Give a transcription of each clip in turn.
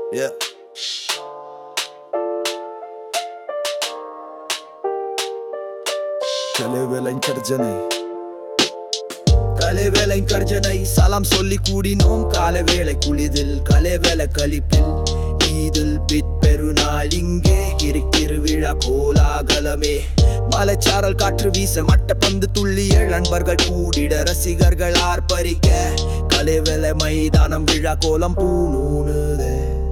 Yeah. கலைவேலை கர்ஜனை கலைவேலை கர்ஜனை சலாம் சொல்லி கூடினோம் காலவேளை குளிதில் கலைவேலை கழிப்பில் ஈதில் பித் பெருநாள் இங்கே கிருக்கிருவிழா கோலாகலமே மலைச்சாரல் காற்று வீச மட்டப்பந்து துள்ளிய நண்பர்கள் கூடிட ரசிகர்கள் ஆர்ப்பரிக்க கலைவேலை மைதானம் விழா கோலம் பூணூனுதே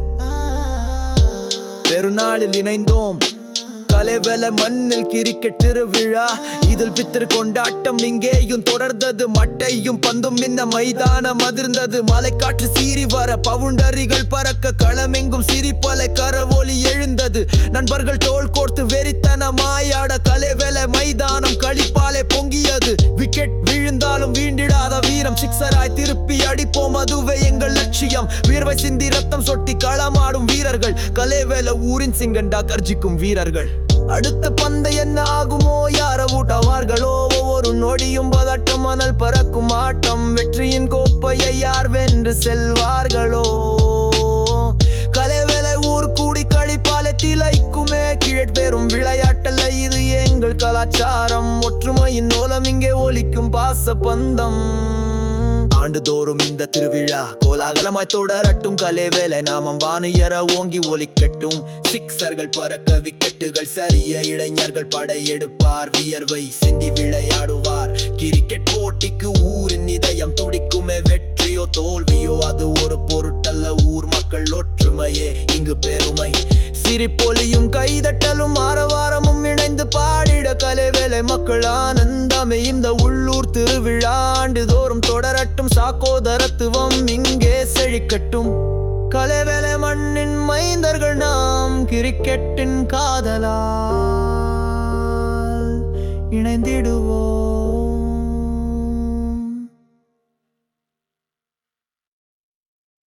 பெருநாளில் இணைந்தோம் கலைவெல மண்ணில் கிரிக்கெட் திருவிழா இதில் பித்திரு கொண்டாட்டம் இங்கேயும் தொடர்ந்தது மட்டையும் பந்தும் இந்த மைதானம் அதிர்ந்தது மலைக்காற்று சீறி வர பவுண்டரிகள் பறக்க களமெங்கும் சிரிப்பலை கரவொலி எழுந்தது நண்பர்கள் தோள் கோர்த்து வெறித்தனமாயாட கலைவெல மைதானம் களிப்பாலே பொங்கியது விக்கெட் விழுந்தாலும் வீண்டிடாத வீரம் சிக்ஸராய் திருப்பி அடிப்போம் அதுவே எங்கள் லட்சியம் வீர்வை சிந்தி ரத்தம் சொட்டி களமாடும் வீரர்கள் கலைவேல ஊரின் சிங்கண்டா கர்ஜிக்கும் வீரர்கள் அடுத்த பந்து என்ன ஆகுமோ யார ஊட்டவார்களோ ஒவ்வொரு நொடியும் பதட்டம் மணல் பறக்கும் ஆட்டம் வெற்றியின் கோப்பையை யார் வென்று செல்வார்களோ கலைவேலை ஊர் கூடி கழிப்பாலே திளைக்குமே கீழ் பெறும் விளையாட்டல்ல இது எங்கள் கலாச்சாரம் ஒற்றுமையின் மூலம் இங்கே ஒலிக்கும் பாச பந்தம் ஆண்டுதோறும் இந்த திருவிழா கோலாகலமாய் தொடரட்டும் கலைவேலை நாமம் வானுயர ஓங்கி ஒலிக்கட்டும் சிக்ஸர்கள் பறக்க விக்கெட்டுகள் சரிய இளைஞர்கள் படையெடுப்பார் வியர்வை சிந்தி விளையாடுவார் கிரிக்கெட் போட்டிக்கு ஊரின் இதயம் துடிக்குமே வெற்றியோ தோல்வியோ அது ஒரு பொருட்டல்ல ஊர் மக்கள் ஒற்றுமையே இங்கு பெருமை சிரிப்பொலியும் கைதட்டலும் ஆரவாரமும் இணைந்து பாடிட கலைவேலை மக்கள் ஆனந்தமே இந்த உள்ளூர் திருவிழா ஆண்டுதோறும் தொடரட்டும் சாக்கோதரத்துவம் இங்கே செழிக்கட்டும் கலைவேலை மண்ணின் மைந்தர்கள் நாம் கிரிக்கெட்டின் காதலால் இணைந்திடுவோம்